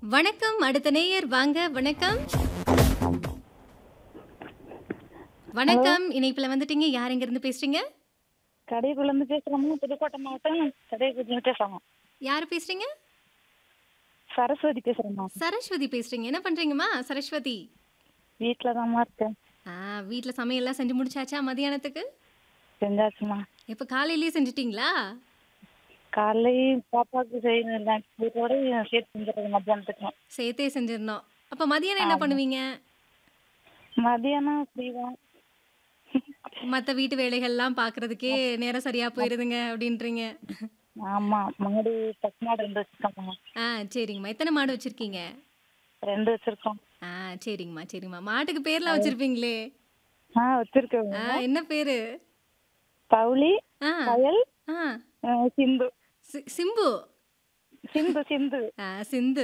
வணக்கம் அடுத்த நேயர் வாங்க வணக்கம் வணக்கம் இணைப்புல வந்துட்டீங்க யார் எங்க இருந்து பேசுறீங்க கடைக்குள்ள இருந்து பேசுறோமா புதுக்கோட்டை மாவட்டம் கடைக்குள்ள இருந்து பேசுறோம் யார் பேசுறீங்க சரஸ்வதி பேசுறேம்மா சரஸ்வதி பேசுறீங்க என்ன பண்றீங்கம்மா சரஸ்வதி வீட்டுல தான்மா இருக்கேன் ஆ வீட்ல சமையல்லாம் செஞ்சு முடிச்சாச்சா மதியானத்துக்கு செஞ்சாச்சுமா இப்ப காலையிலேயே செஞ்சிட்டீங்களா காலை பாப்பாவுக்கு செய்யணும் வீட்டோட சேர்த்து செஞ்சிடறது மத்தியானத்துக்கு சேர்த்தே செஞ்சிருந்தோம் அப்ப மதியானம் என்ன பண்ணுவீங்க மதியானம் ஃப்ரீதான் மத்த வீட்டு வேலைகள்லாம் பாக்குறதுக்கே நேரம் சரியா போயிருதுங்க அப்படின்றீங்க ஆமா மாடு பசு மாடு ரெண்டு வச்சிருக்கோம்மா ஆ சரிங்கம்மா எத்தனை மாடு வச்சிருக்கீங்க ரெண்டு வச்சிருக்கோம் ஆ சரிங்கம்மா சரிங்கம்மா மாட்டுக்கு பேர்லாம் வச்சிருப்பீங்களே ஆ வச்சிருக்கோம் ஆ என்ன பேரு பவுளி ஆ கயல் ஆ அஹ், சிந்து சி- சிம்பு சிந்து சிந்து ஆ சிந்து